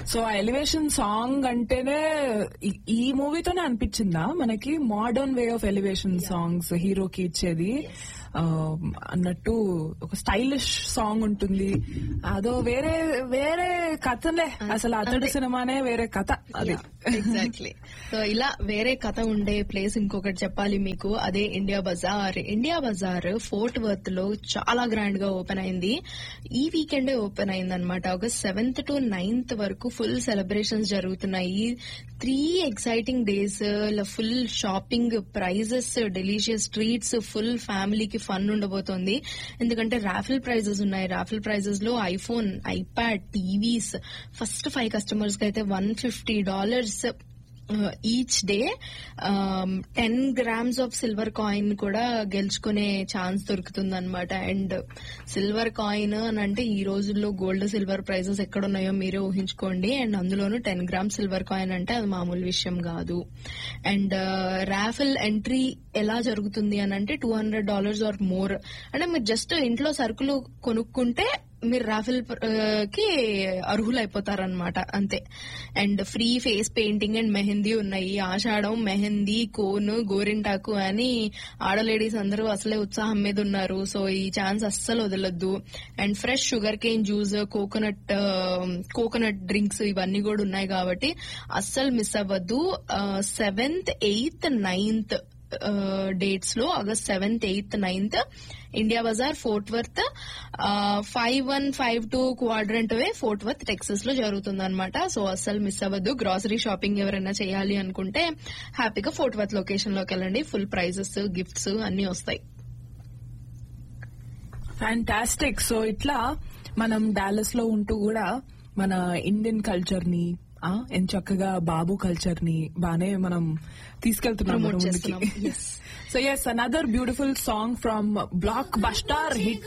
So ఆ elevation song అంటేనే ఈ- ఈ మూవీతోనే అనిపించిందా మనకి modern way of elevation songs హీరోకి ఇచ్చేది ఆ, అన్నట్టు ఒక స్టైలిష్ సాంగ్ ఉంటుంది అదో వేరే వేరే కథలే అసలు అతడు సినిమానే వేరే కథ అది ఎగ్జాక్ట్లీ సో ఇలా వేరే కథ ఉండే ప్లేస్ ఇంకొకటి చెప్పాలి మీకు అదే India bazaar India bazaar Fort Worth లో చాలా గ్రాండ్ గా ఓపెన్ అయింది ఈ వీకెండే ఓపెన్ అయింది అనమాట ఒక సెవెంత్ టు నైన్త్ వరకు ఫుల్ సెలబ్రేషన్స్ జరుగుతున్నాయి three exciting days full shopping prizes delicious treats full ఫ్యామిలీకి ఫన్ ఉండబోతోంది ఎందుకంటే రాఫిల్ ప్రైజెస్ ఉన్నాయి రాఫిల్ ప్రైజెస్ లో iPhone iPad TVs first five customers కి అయితే one fifty dollars each day ten grams of silver coin కూడా గెలుచుకునే ఛాన్స్ దొరుకుతుంది అనమాట అండ్ సిల్వర్ కాయిన్ అని అంటే ఈ రోజుల్లో గోల్డ్ సిల్వర్ ప్రైజెస్ ఎక్కడున్నాయో మీరే ఊహించుకోండి అండ్ అందులోనూ టెన్ గ్రామ్ సిల్వర్ కాయిన్ అంటే అది మామూలు విషయం కాదు అండ్ రాఫిల్ ఎంట్రీ ఎలా జరుగుతుంది అని అంటే two hundred dollars or more అంటే మీరు జస్ట్ ఇంట్లో సరుకులు కొనుక్కుంటే మీరు రాఫిల్ కి అర్హులైపోతారనమాట అంతే and free face painting and mehndi ఉన్నాయి ఆషాఢం మెహందీ కోన్ గోరింటాకు అని ఆడ లేడీస్ అందరూ అసలే ఉత్సాహం మీద ఉన్నారు సో ఈ ఛాన్స్ అస్సలు వదలొద్దు and fresh sugar cane juice coconut coconut drinks ఇవన్నీ కూడా ఉన్నాయి కాబట్టి అస్సలు మిస్ అవ్వద్దు సెవెంత్ ఎయిత్ నైన్త్ డేట్స్ లో August seventh eighth ninth India bazaar Fort Worth five one five two Quadrant Way Fort Worth Texas లో జరుగుతుంది అనమాట సో అస్సలు మిస్ అవ్వద్దు గ్రాసరీ షాపింగ్ ఎవరైనా చేయాలి అనుకుంటే హ్యాపీగా ఫోర్ట్ వర్త్ లొకేషన్ లోకి వెళ్ళండి ఫుల్ ప్రైజెస్ గిఫ్ట్స్ అన్ని వస్తాయి ఫ్యాంటాస్టిక్ సో ఇట్లా మనం డాలస్ లో ఉంటూ కూడా మన ఇండియన్ కల్చర్ ని ఆ, ఎంత చక్కగా బాబు కల్చర్ ని బానే మనం తీసుకెళ్తున్నాం Promote మన ముందుకి చేస్తున్నాం. Yes. So yes another beautiful song from blockbuster hit